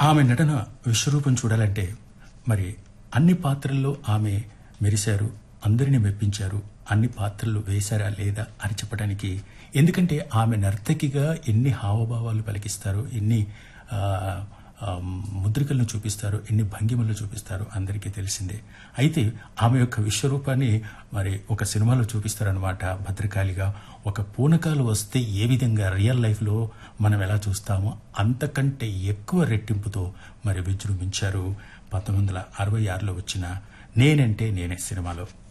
ఆమె నటన విశ్వరూపం చూడాలంటే మరి అన్ని పాత్రల్లో ఆమె మెరిశారు అందరిని మెప్పించారు అన్ని పాత్రలు వేశారా లేదా అని చెప్పడానికి ఎందుకంటే ఆమె నర్తకిగా ఎన్ని హావభావాలు పలికిస్తారు ఎన్ని ఆ, ఆ, ముద్రికలను చూపిస్తారు ఎన్ని భంగిమలు చూపిస్తారు అందరికీ తెలిసిందే అయితే ఆమె యొక్క విశ్వరూపాన్ని మరి ఒక సినిమాలో చూపిస్తారనమాట భద్రకాళిగా ఒక పూనకాలు వస్తే ఏ విధంగా రియల్ లైఫ్లో మనం ఎలా చూస్తామో అంతకంటే ఎక్కువ రెట్టింపుతో మరి విజృంభించారు పంతొమ్మిది వందల అరవై ఆరులో వచ్చిన నేనంటే నేనే సినిమాలో